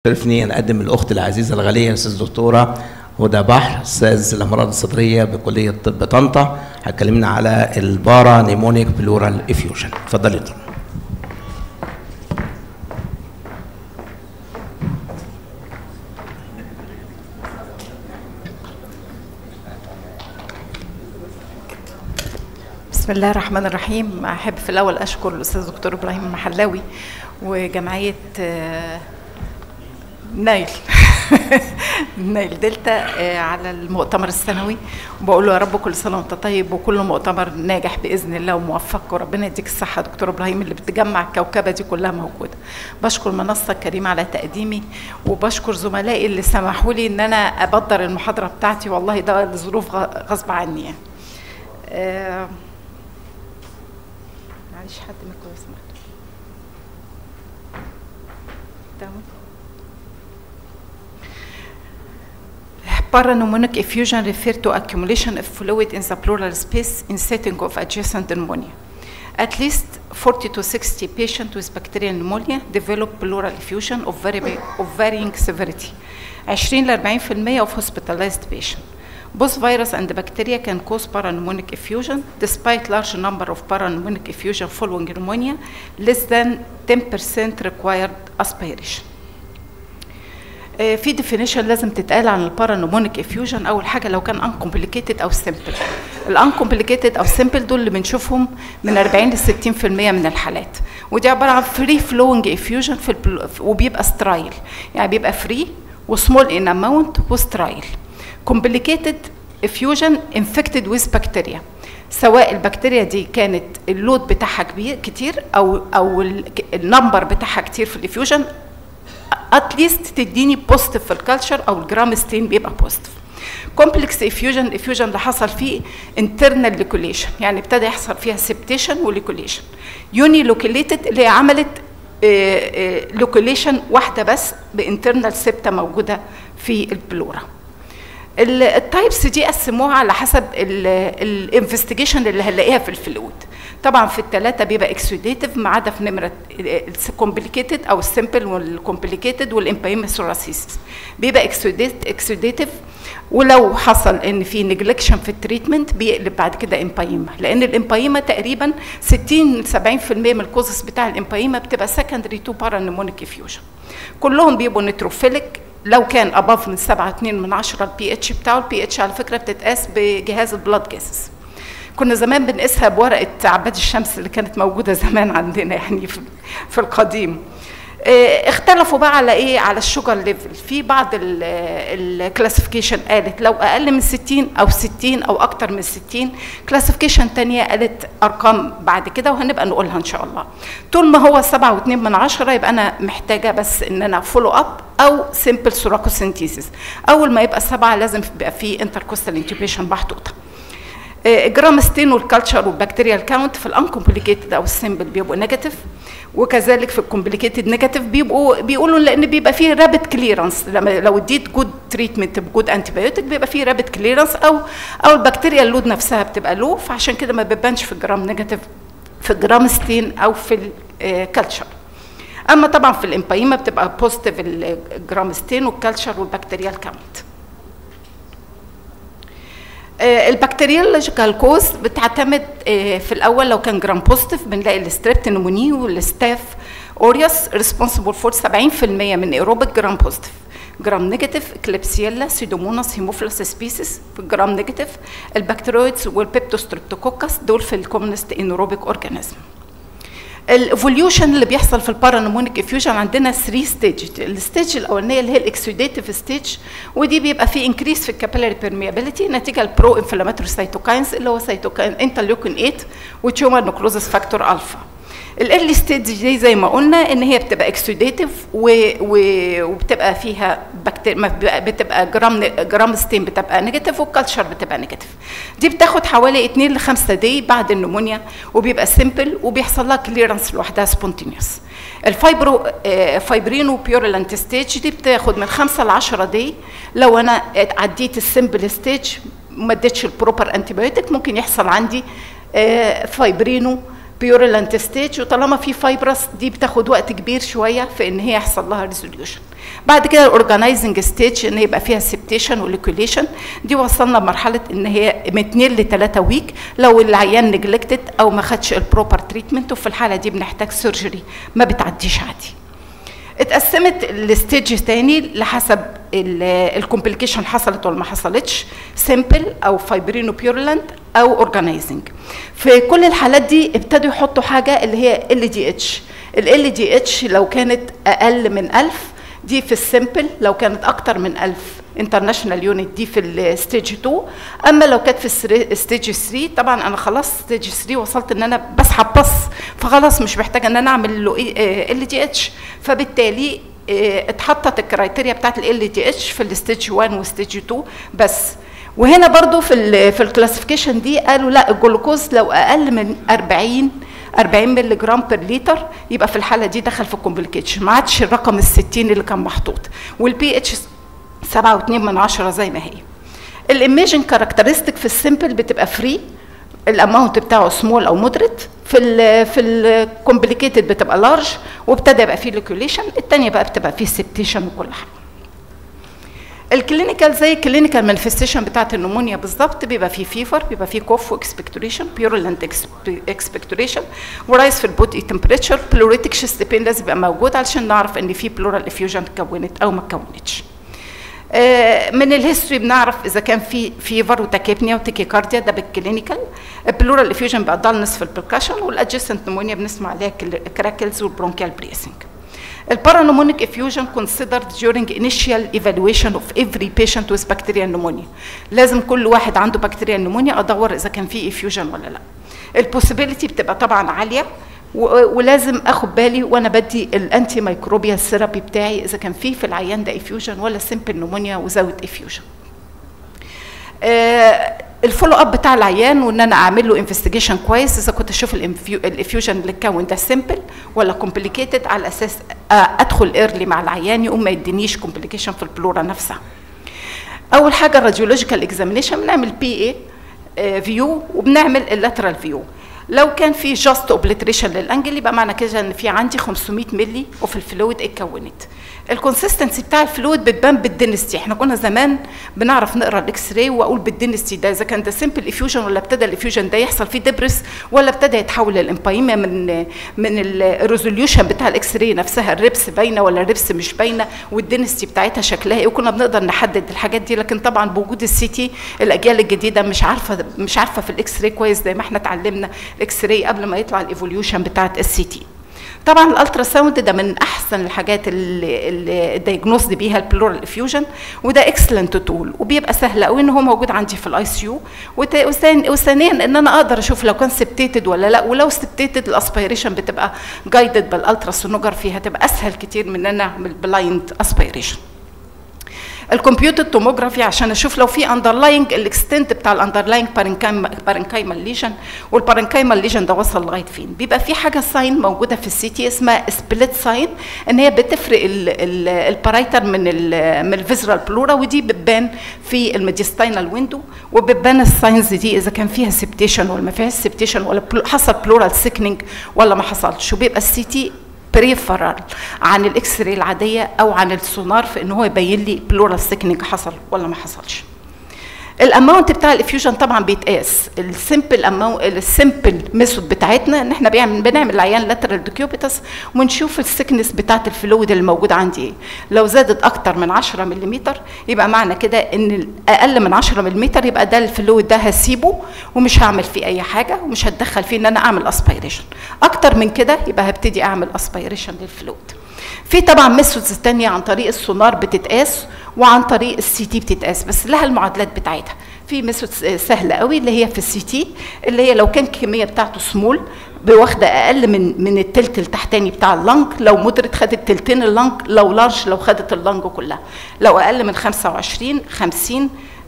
شرفني ان اقدم الاخت العزيزه الغاليه الاستاذ دكتوره هدى بحر استاذ الامراض الصدريه بكليه طب طنطا هتكلمنا على البارا نيمونيك بلورال افيوجن اتفضلي يا دكتور. بسم الله الرحمن الرحيم احب في الاول اشكر الاستاذ دكتور ابراهيم المحلاوي وجمعيه آه، نايل نايل دلتا آه، على المؤتمر السنوي وبقول له يا رب كل سنه وانت طيب وكل مؤتمر ناجح باذن الله وموفق وربنا يديك الصحه دكتور ابراهيم اللي بتجمع الكوكبه دي كلها موجوده بشكر المنصه الكريمه على تقديمي وبشكر زملائي اللي سمحوا لي ان انا ابدر المحاضره بتاعتي والله ده لظروف غ- غصب عني يعني آه، معلش حد ميكرو لو سمحت تمام Parapneumonic effusion refer to accumulation of fluid in the pleural space in setting of adjacent pneumonia. At least 40 to 60 patients with bacterial pneumonia develop pleural effusion of, very, of varying severity. 20 ل 40% of hospitalized patients. Both virus and bacteria can cause parapneumonic effusion. Despite large number of parapneumonic effusion following pneumonia, less than 10% required aspiration. آه، في ديفينيشن لازم تتقال عن البارانومونيك افيوجن اول حاجه لو كان انكومبليكيتد او سيمبل الانكومبليكيتد او سيمبل دول اللي بنشوفهم من 40 ل 60% من الحالات ودي عباره عن فري فلوينج افيوجن في البلو... وبيبقى سترايل يعني بيبقى فري وسمول ان اماونت وسترايل كومبليكيتد افيوجن انفكتد ويز بكتيريا سواء البكتيريا دي كانت اللود بتاعها كبير كتير او او ال- النمبر بتاعها كتير في الافيوجن اتليست تديني بوزيتيف في الكالتشر او الجرام ستين بيبقى بوزيتيف كومبلكس افيوجن الافيوجن اللي حصل فيه انترنال ليكوليشن يعني ابتدى يحصل فيها سبتيشن وليكوليشن يوني لوكيليتد اللي هي عملت لوكيليشن واحده بس بانترنال سبته موجوده في البلورا ال- التايبس دي قسموها على حسب الانفستيجيشن اللي هنلاقيها في الفلويد طبعا في الثلاثه بيبقى اكسوديتيف ما عدا في نمره الكومبليكيتد او السمبل والكومبليكيتد والامبايمسوراسيس بيبقى اكسوديتيف ولو حصل ان في نجلكشن في التريتمنت بيقلب بعد كده امبايما لان الامبايما تقريبا 60 70% من الكوزس بتاع الامبايما بتبقى سكندري تو بارانيمونيك افيوجن كلهم بيبقوا نيتروفيليك لو كان اباف من 7 2 من 10 البي اتش بتاعه البي اتش على فكره بتتقاس بجهاز البلاد جاسس كنا زمان بنقيسها بورقه عباد الشمس اللي كانت موجوده زمان عندنا يعني في, في القديم آه، اختلفوا بقى على ايه على الشوجر ليفل في بعض الكلاسيفيكيشن قالت لو اقل من 60 او 60 او اكتر من 60 كلاسيفيكيشن تانية قالت ارقام بعد كده وهنبقى نقولها ان شاء الله طول ما هو 7 و2 من 10 يبقى انا محتاجه بس ان انا فولو اب او سمبل سوراكوسينتيسيس اول ما يبقى 7 لازم يبقى في انتركوستال انتوبيشن محطوطه الجرام ستين والكالتشر والبكتيريال كاونت في الانكومبليكيتد او السمبل بيبقوا نيجاتيف وكذلك في الكومبليكيتد نيجاتيف بيبقوا بيقولوا لان بيبقى فيه رابid كليرنس لما لو اديت جود تريتمنت بجود انتيبيوتيك بيبقى فيه رابid كليرنس او او البكتيريا اللود نفسها بتبقى لو فعشان كده ما بيبانش في الجرام نيجاتيف في الجرام ستين او في الكالتشر اما طبعا في الامبايما بتبقى بوزيتيف الجرام ستين والكالتشر والبكتيريال كاونت البكتيريولوجيكال كوز بتعتمد آه، في الاول لو كان جرام بوزيتيف بنلاقي الستريبت نموني والستاف اوريوس ريسبونسبل فور 70% من ايروبيك جرام بوزيتيف جرام نيجاتيف كليبسيلا سيدوموناس هيموفيلس سبيسيس في الجرام نيجاتيف البكتيرويدز والبيبتوستريبتوكوكس دول في الكومنست انيروبيك اورجانيزم الايفوليوشن اللي بيحصل في البارانومونيك افيوجن عندنا 3 ستيج الستيج الاولانيه اللي هي الاكسوديتيف ستيج ودي بيبقى في انكريس في الكابيلاري بيرميابيليتي نتيجه البرو انفلاماتوري سيتوكاينز اللي هو سيتوكاين انترليوكين 8 وتيومر نكروزس فاكتور الفا الايرلي ستيج دي زي ما قلنا ان هي بتبقى اكسوديتيف وبتبقى فيها بكتيريا بتبقى جرام جرام ستين بتبقى نيجاتيف والكالتشر بتبقى نيجاتيف دي بتاخد حوالي 2 ل 5 دي بعد النمونيا وبيبقى سيمبل وبيحصل لها كليرنس لوحدها سبونتينيوس الفايبرو آه، فايبرينو بيورولانت ستيج دي بتاخد من 5 ل 10 دي لو انا عديت السيمبل ستيج ما اديتش البروبر انتيبيوتيك ممكن يحصل عندي آه، فايبرينو بيورولانت ستيج وطالما في فايبرس دي بتاخد وقت كبير شويه في ان هي يحصل لها ريزوليوشن بعد كده الاورجنايزنج ستيج ان يبقى فيها سبتيشن وليكوليشن دي وصلنا لمرحله ان هي من 2 ل 3 ويك لو العيان نجلكتد او ما خدش البروبر تريتمنت وفي الحاله دي بنحتاج سيرجري ما بتعديش عادي اتقسمت الستيج تاني لحسب الكومبليكيشن حصلت ولا ما حصلتش سيمبل او فايبرينو بيورلاند او اورجانيزنج في كل الحالات دي ابتدوا يحطوا حاجه اللي هي ال دي اتش ال دي اتش لو كانت اقل من 1000 دي في السيمبل لو كانت اكتر من 1000 انترناشونال يونت دي في الستيج 2 اما لو كانت في الستيج 3 طبعا انا خلاص ستيج 3 وصلت ان انا بسحب بص فخلاص مش محتاجه ان انا اعمل له ال دي اتش فبالتالي اتحطت الكرايتيريا بتاعت ال دي اتش في الستيج 1 وستيج 2 بس وهنا برضو في ال في الكلاسيفيكيشن دي قالوا لا الجلوكوز لو اقل من 40 40 مللي جرام بير لتر يبقى في الحاله دي دخل في الكومبليكيشن ما عادش الرقم ال 60 اللي كان محطوط والبي اتش 7.2 من عشرة زي ما هي الايميجن كاركترستيك في السيمبل بتبقى فري الاماونت بتاعه سمول او مودريت في ال في الكومبليكيتد بتبقى لارج وابتدى يبقى فيه ليكوليشن الثانيه بقى بتبقى فيه سبتيشن وكل حاجه الكلينيكال زي الكلينيكال مانيفستيشن بتاعت النمونيا بالظبط بيبقى فيه فيفر بيبقى فيه كوف واكسبكتوريشن بيورولنت اكسبكتوريشن ورايز في البودي تمبريتشر بلوريتك شيست بين لازم يبقى موجود علشان نعرف ان في بلورال افيوجن اتكونت او ما اتكونتش من الهيستوري بنعرف اذا كان في فيفر وتاكيبنيا وتيكيكارديا ده بالكلينيكال البلورال افيوجن بقى دالنس في البركشن والادجستنت نمونيا بنسمع عليها كراكلز والبرونكيال بريسنج البارانومونيك effusion considered during initial evaluation of every patient with bacterial pneumonia لازم كل واحد عنده بكتيريا pneumonia ادور اذا كان في effusion ولا لا البوسيبيليتي بتبقى طبعا عاليه ولازم اخد بالي وانا بدي الانتي ميكروبيال ثيرابي بتاعي اذا كان في في العيان ده افيوجن ولا سيمبل نمونيا وزود افيوجن آه الفولو اب بتاع العيان وان انا اعمل له انفستيجيشن كويس اذا كنت اشوف الافيوجن اللي اتكون ده سيمبل ولا كومبليكيتد على اساس ادخل ايرلي مع العيان يقوم ما يدينيش كومبليكيشن في البلورا نفسها اول حاجه الراديولوجيكال اكزامينيشن بنعمل بي اي فيو وبنعمل اللاترال فيو لو كان في جاست اوبليتريشن للانجل يبقى معنى كده ان في عندي 500 مللي وفي الفلويد اتكونت الكونسستنسي بتاع الفلويد بتبان بالدنستي احنا كنا زمان بنعرف نقرا الاكس راي واقول بالدنستي ده اذا كان ده سمبل افيوجن ولا ابتدى الافيوجن ده يحصل فيه دبرس ولا ابتدى يتحول للامبايما من من الريزوليوشن بتاع الاكس راي نفسها الريبس باينه ولا الريبس مش باينه والدنستي بتاعتها شكلها ايه وكنا بنقدر نحدد الحاجات دي لكن طبعا بوجود السي تي الاجيال الجديده مش عارفه مش عارفه في الاكس راي كويس زي ما احنا اتعلمنا الاكس راي قبل ما يطلع الايفوليوشن بتاعت السي تي طبعا الالترا ساوند ده من احسن الحاجات اللي الدايجنوز بيها البلورال افيوجن وده اكسلنت تول وبيبقى سهل قوي ان هو موجود عندي في الاي سي يو وثانيا ان انا اقدر اشوف لو كان سبتيتد ولا لا ولو سبتيتد الاسبيريشن بتبقى جايدد بالالترا سونوجرافي هتبقى اسهل كتير من ان انا اعمل بلايند اسبيريشن الكمبيوتر توموجرافي عشان اشوف لو في اندرلاينج الاكستنت بتاع الاندرلاينج بارنكايمال ليجن والبارنكايمال ليجن ده وصل لغايه فين بيبقى في حاجه ساين موجوده في السي تي اسمها سبليت ساين ان هي بتفرق البارايتر من ال من الفيزرال بلورا ودي بتبان في الميديستاينال ويندو وبتبان الساينز دي اذا كان فيها سبتيشن ولا ما فيهاش سبتيشن ولا حصل بلورال سيكنينج ولا ما حصلش وبيبقى السي تي بريفرال عن الاكس راي العاديه او عن السونار في ان هو يبين لي بلورال سيكنينج حصل ولا ما حصلش الاماونت بتاع الافيوجن طبعا بيتقاس السمبل اماونت السمبل ميثود بتاعتنا ان احنا بيعمل بنعمل العيان لاترال ديكيوبيتس ونشوف السكنس بتاعت الفلويد اللي موجود عندي ايه لو زادت اكتر من 10 ملم يبقى معنى كده ان اقل من 10 ملم يبقى ده الفلويد ده هسيبه ومش هعمل فيه اي حاجه ومش هتدخل فيه ان انا اعمل اسبيريشن اكتر من كده يبقى هبتدي اعمل اسبيريشن للفلويد في طبعا ميثودز تانية عن طريق السونار بتتقاس وعن طريق السي تي بتتقاس بس لها المعادلات بتاعتها في ميثود سهله قوي اللي هي في السي تي اللي هي لو كان الكميه بتاعته سمول واخده اقل من من التلت التحتاني بتاع اللنج لو مودريت خدت تلتين اللنج لو لارج لو خدت اللنج كلها لو اقل من 25 50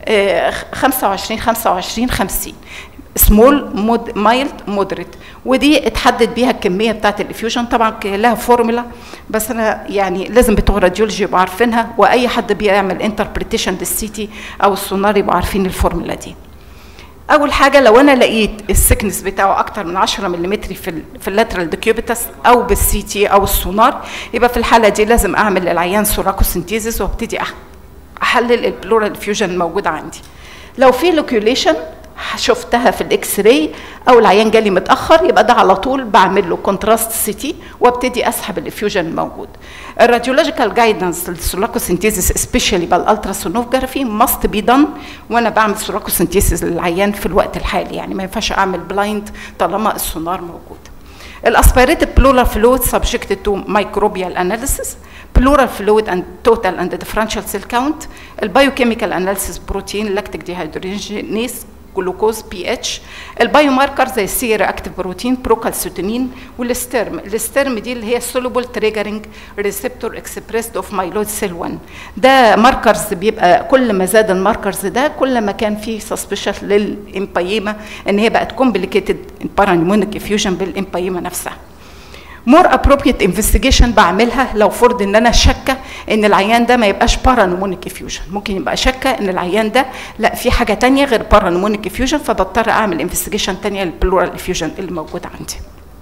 25 25 50 سمول مود مايلد مودريت ودي اتحدد بيها الكميه بتاعت الافيوجن طبعا لها فورمولا بس انا يعني لازم بتوع راديولوجي يبقوا عارفينها واي حد بيعمل انتربريتيشن للسي تي او السونار يبقوا عارفين الفورمولا دي اول حاجه لو انا لقيت السكنس بتاعه اكتر من 10 ملم في ال في اللاترال ديكيوبيتس او بالسي تي او السونار يبقى في الحاله دي لازم اعمل للعيان سوراكوسنتيزيس وابتدي احلل البلورال فيوجن الموجود عندي لو في لوكيوليشن شفتها في الاكس راي او العيان جالي متاخر يبقى ده على طول بعمل له كونتراست سي تي وابتدي اسحب الافيوجن الموجود الراديولوجيكال جايدنس للسولاكوسنتيزيس سبيشالي بالالتراسونوجرافي ماست بي دان وانا بعمل سولاكوسنتيزيس للعيان في الوقت الحالي يعني ما ينفعش اعمل بلايند طالما السونار موجود الاسبيريتد بلورال فلويد subjected to microbial analysis pleural fluid and total and differential cell count البايوكيميكال analysis بروتين لاكتيك ديهيدروجينيز جلوكوز بي اتش البايو ماركر زي السي رياكتيف بروتين بروكالسيتونين والسترم السترم دي اللي هي سولوبل تريجرنج ريسبتور اكسبريسد اوف مايلويد سيل 1 ده ماركرز بيبقى كل ما زاد الماركرز ده كل ما كان فيه سسبشن للامبايما ان هي بقت كومبليكيتد بارانيمونيك افيوجن بالامبايما نفسها مور ابروبريت انفستيجيشن بعملها لو فرض ان انا شاكه ان العيان ده ما يبقاش بارانومونيك افيوجن ممكن يبقى شاكه ان العيان ده لا في حاجه تانية غير بارانومونيك افيوجن فبضطر اعمل انفستيجيشن تانية للبلورال افيوجن اللي موجود عندي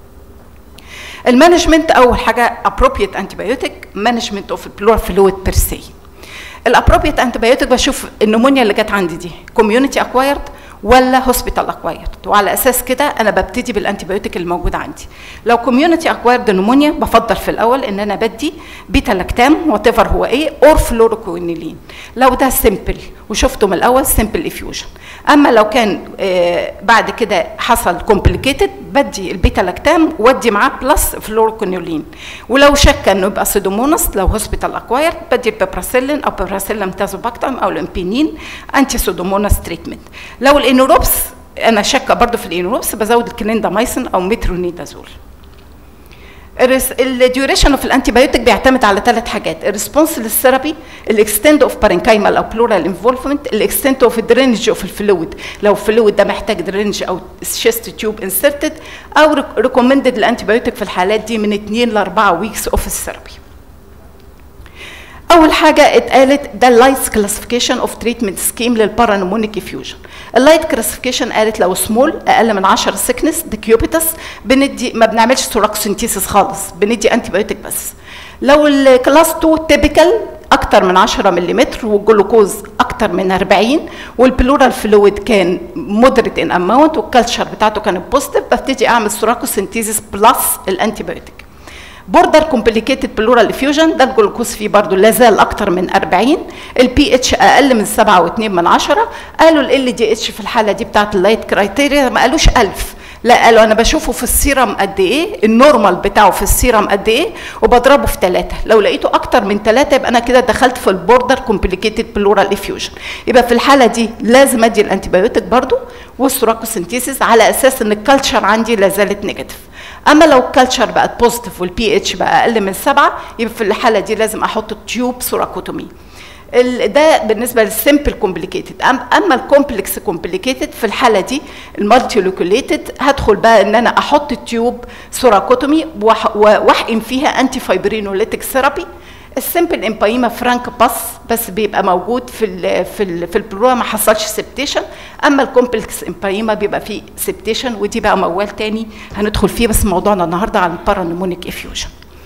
المانجمنت اول حاجه ابروبريت انتيبيوتيك مانجمنت اوف البلورال فلويد بير سي الابروبريت انتيبيوتيك بشوف النمونيا اللي جت عندي دي كوميونتي اكوايرد ولا هوسبيتال اكوايرد وعلى اساس كده انا ببتدي بالانتيبيوتيك الموجود عندي لو كوميونتي اكوايرد نمونيا بفضل في الاول ان انا بدي بيتا لاكتام وات ايفر هو ايه اور فلوروكوينيلين لو ده سيمبل وشفته من الاول سيمبل افيوجن اما لو كان آه بعد كده حصل كومبليكيتد بدي البيتا لاكتام وادي معاه بلس فلوروكوينيلين ولو شك انه يبقى سيدومونس لو هوسبيتال اكوايرد بدي البيبراسيلين او بيبراسيلين تازوباكتام او الامبينين انتي سيدومونس تريتمنت لو الانوروبس انا شاكه برضو في الانوروبس بزود الكليندامايسين او مترونيدازول الديوريشن اوف الانتيبيوتيك بيعتمد على ثلاث حاجات الريسبونس للثيرابي الاكستند اوف بارنكايمال او بلورال انفولفمنت الاكستند اوف درينج اوف الفلويد لو الفلويد ده محتاج درينج او شيست تيوب انسرتد او ريكومندد الانتيبيوتيك في الحالات دي من 2 ل 4 ويكس اوف الثيرابي اول حاجه اتقالت ده اللايت كلاسيفيكيشن اوف تريتمنت سكيم للبارانومونيك افيوجن اللايت كلاسيفيكيشن قالت لو سمول اقل من 10 سكنس ديكيوبيتس بندي ما بنعملش سوراكسنتيسيس خالص بندي انتي بايوتيك بس لو الكلاس 2 تيبيكال اكتر من 10 ملم والجلوكوز اكتر من 40 والبلورال فلويد كان مودريت ان اماونت والكالتشر بتاعته كانت بوزيتيف ببتدي اعمل سوراكوسنتيسيس بلس الانتي بايوتيك بوردر كومبليكيتد بلورال افيوجن ده الجلوكوز فيه برضه لا زال اكتر من 40 البي اتش اقل من 7.2 من 10 قالوا ال دي اتش في الحاله دي بتاعت اللايت كرايتيريا ما قالوش 1000 لا قالوا انا بشوفه في السيرم قد ايه النورمال بتاعه في السيرم قد ايه وبضربه في ثلاثة لو لقيته اكتر من ثلاثة يبقى انا كده دخلت في البوردر كومبليكيتد بلورال افيوجن يبقى في الحاله دي لازم ادي الانتيبيوتيك برضه والسوراكوسنتيسيس على اساس ان الكالتشر عندي لا زالت نيجاتيف اما لو الكالتشر بقت بوزيتيف والبي اتش بقى اقل من سبعة يبقى في الحاله دي لازم احط تيوب سوراكوتومي ده بالنسبه للسمبل كومبليكيتد اما الكومبلكس كومبليكيتد في الحاله دي المالتي لوكوليتد هدخل بقى ان انا احط تيوب سوراكوتومي واحقن فيها انتي فايبرينوليتيك ثيرابي السمبل امبايما فرانك باس بس بيبقى موجود في ال في ال في البلورا ما حصلش سبتيشن اما الكومبلكس امبايما بيبقى فيه سبتيشن ودي بقى موال تاني هندخل فيه بس موضوعنا النهارده عن البارانيمونيك افيوجن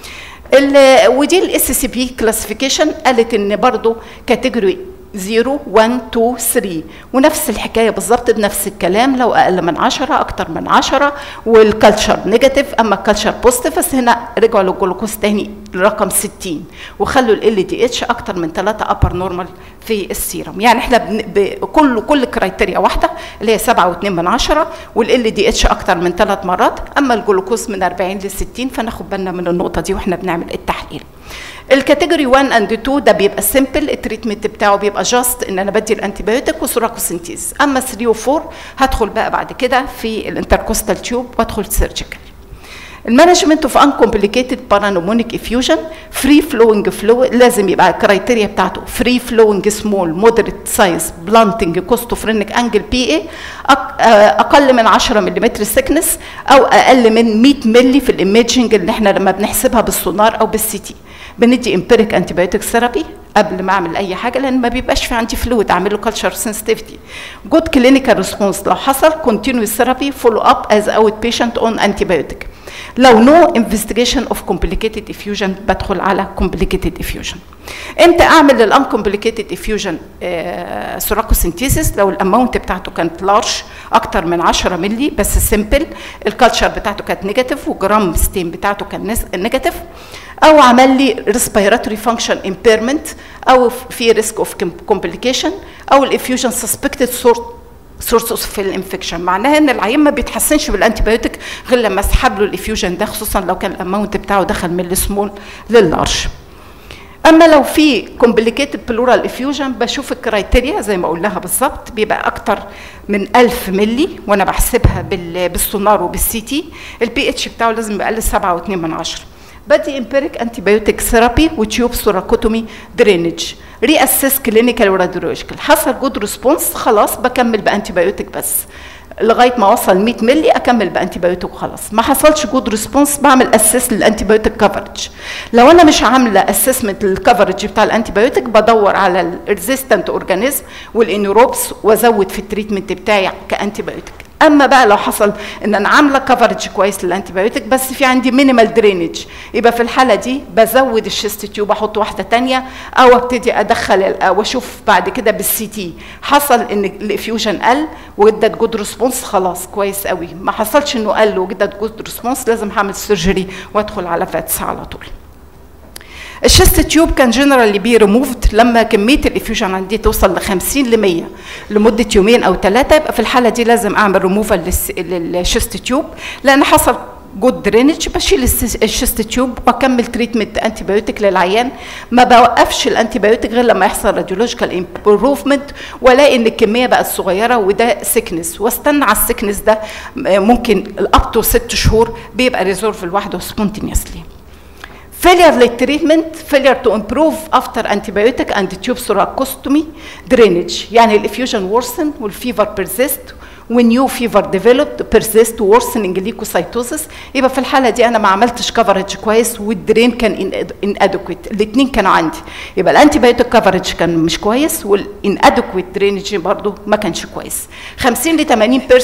ودي الاس سي بي كلاسيفيكيشن قالت ان برضو كاتيجوري 0 1 2 3 ونفس الحكايه بالظبط بنفس الكلام لو اقل من 10 اكتر من 10 والكالتشر نيجاتيف اما الكالتشر بوزيتيف بس هنا رجعوا للجلوكوز تاني رقم 60 وخلوا ال دي اتش اكتر من 3 ابر نورمال في السيرم يعني احنا بكل كل كرايتيريا واحده اللي هي 7.2 من 10 والال دي اتش اكتر من 3 مرات اما الجلوكوز من 40 ل 60 فناخد بالنا من النقطه دي واحنا بنعمل التحليل الكاتيجوري 1 اند 2 ده بيبقى سيمبل التريتمنت بتاعه بيبقى جاست ان انا بدي الانتيبيوتيك وسوراكوسنتيز اما 3 و4 هدخل بقى بعد كده في الانتركوستال تيوب وادخل سيرجيكال المانجمنت اوف انكومبليكيتد بارانومونيك افيوجن فري فلوينج فلو لازم يبقى الكرايتيريا بتاعته فري فلوينج سمول مودريت سايز بلانتنج كوستوفرينيك انجل بي اي اقل من 10 ملم سكنس او اقل من 100 ملي في الايميجنج اللي احنا لما بنحسبها بالسونار او بالسي تي بندي امبيريك انتيبيوتيك ثيرابي قبل ما اعمل اي حاجه لان ما بيبقاش في عندي فلويد اعمل له كلتشر سنسيتيفيتي جود كلينيكال ريسبونس لو حصل كونتينوس ثيرابي فولو اب از اوت بيشنت اون انتي بايوتيك لو نو انفستيجيشن اوف كومبليكيتد افيوجن بدخل على كومبليكيتد افيوجن امتى اعمل الانكومبليكيتد افيوجن سوراكوسينتيسيس لو الاماونت بتاعته كانت لارج اكتر من 10 مللي بس سيمبل الكالتشر بتاعته كانت نيجاتيف وجرام ستين بتاعته كان نيجاتيف او عمل لي ريسبيراتوري فانكشن امبيرمنت او في ريسك اوف كومبليكيشن او الافيوجن سسبكتد سورت سورس اوف الانفكشن معناها ان العيان ما بيتحسنش بالانتي بايوتيك غير لما اسحب له الافيوجن ده خصوصا لو كان الاماونت بتاعه دخل من السمول لللارج اما لو في كومبليكيتد بلورال افيوجن بشوف الكرايتيريا زي ما قلناها بالظبط بيبقى اكتر من 1000 ملي وانا بحسبها بالسونار وبالسي تي البي اتش بتاعه لازم يبقى اقل 7.2 من 10 بدي امبيريك انتي بايوتيك ثيرابي وتيوب سوراكوتومي درينج ري اسيس كلينيكال وراديولوجيكال حصل جود ريسبونس خلاص بكمل بانتي بايوتيك بس لغايه ما اوصل 100 مللي اكمل بانتي بايوتيك وخلاص ما حصلش جود ريسبونس بعمل اسيس للانتي بايوتيك كفرج لو انا مش عامله اسسمنت للكفرج بتاع الانتي بايوتيك بدور على الريزيستنت اورجانيزم والانيروبس وازود في التريتمنت بتاعي كانتي بايوتيك اما بقى لو حصل ان انا عامله كفرج كويس للانتي بايوتيك بس في عندي مينيمال درينج يبقى في الحاله دي بزود الشيست تيوب احط واحده تانية او ابتدي ادخل واشوف بعد كده بالسي تي حصل ان الافيوجن قل وادت جود ريسبونس خلاص كويس قوي ما حصلش انه قل وادت جود ريسبونس لازم هعمل سيرجري وادخل على فاتس على طول الشيست تيوب كان جنرالي بي ريموفد لما كميه الافيوجن عندي توصل ل 50 ل 100 لمده يومين او ثلاثه يبقى في الحاله دي لازم اعمل ريموفال للشيست تيوب لان حصل جود درينج بشيل الشيست تيوب واكمل تريتمنت انتي بايوتيك للعيان ما بوقفش الانتي بايوتيك غير لما يحصل راديولوجيكال امبروفمنت والاقي ان الكميه بقت صغيره وده سيكنس واستنى على السيكنس ده ممكن اب تو ست شهور بيبقى ريزولف لوحده سبونتينيوسلي failure للتريتمنت failure to improve after antibiotic and tube thoracostomy drainage يعني الافيوجن worsen والفيفر persist ونيو فيفر ديفلوبد بيرسيست worsening ليكوسايتوسيس يبقى في الحاله دي انا ما عملتش كفرج كويس والدرين كان ان ادوكويت الاثنين كانوا عندي يبقى الانتي بايوتيك كفرج كان مش كويس والان ادوكويت درينج برضه ما كانش كويس 50 ل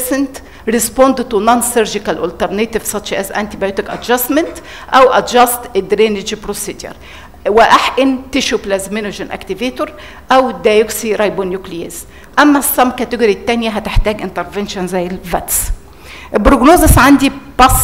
80% respond to non-surgical alternative such as antibiotic adjustment أو adjust a drainage procedure واحقن تيشو بلازمينوجين اكتيفيتور او دايوكسي رايبونيوكليز اما السم كاتيجوري الثانيه هتحتاج انترفنشن زي الفاتس البروجنوزس عندي باس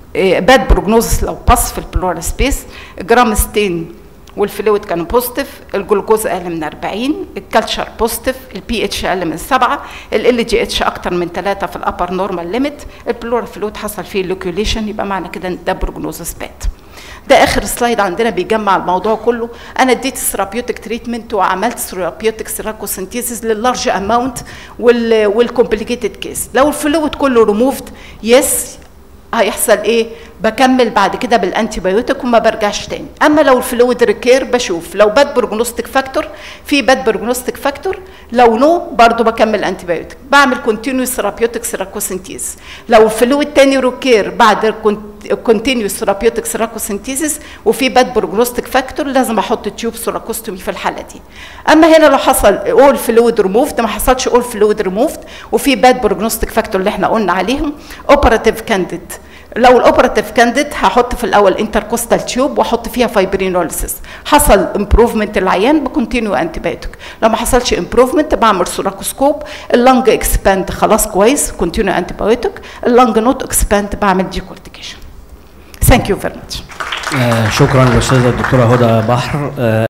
باد بروجنوزس لو باس في البلورال سبيس جرام ستين والفلويد كان بوزيتيف الجلوكوز اقل من 40 الكالتشر بوزيتيف البي اتش اقل من 7 ال جي اتش اكتر من 3 في الابر نورمال ليميت البلورال فلويد حصل فيه لوكيوليشن يبقى معنى كده ان ده بروجنوزس باد ده اخر سلايد عندنا بيجمع الموضوع كله انا اديت ثيرابيوتيك تريتمنت وعملت ثيرابيوتيك سيراكوسنتيسيس لللارج اماونت والكومبليكيتد كيس لو الفلويد كله ريموفد يس هيحصل ايه بكمل بعد كده بالانتي بايوتيك وما برجعش تاني اما لو الفلويد ريكير بشوف لو باد بروجنوستيك فاكتور في باد بروجنوستيك فاكتور لو نو برضو بكمل انتي بايوتيك بعمل كونتينيوس ثيرابيوتيك سيراكوسنتيز لو الفلويد تاني ريكير بعد كونتينيوس ثيرابيوتيك سيراكوسنتيزيس وفي باد بروجنوستيك فاكتور لازم احط تيوب سوراكوستومي في الحاله دي اما هنا لو حصل اول فلويد ريموفد ما حصلش اول فلويد ريموفد وفي باد بروجنوستيك فاكتور اللي احنا قلنا عليهم اوبراتيف كانديد لو الاوبراتيف كانديد هحط في الاول انتركوستال تيوب واحط فيها فايبرينوليسيس حصل امبروفمنت العيان بكونتينيو انتي بايوتيك لو ما حصلش امبروفمنت بعمل سوراكوسكوب اللنج اكسباند خلاص كويس كونتينيو انتي بايوتيك اللنج نوت اكسباند بعمل ديكورتيكيشن ثانك يو فيري ماتش شكرا للاستاذه الدكتوره هدى بحر آه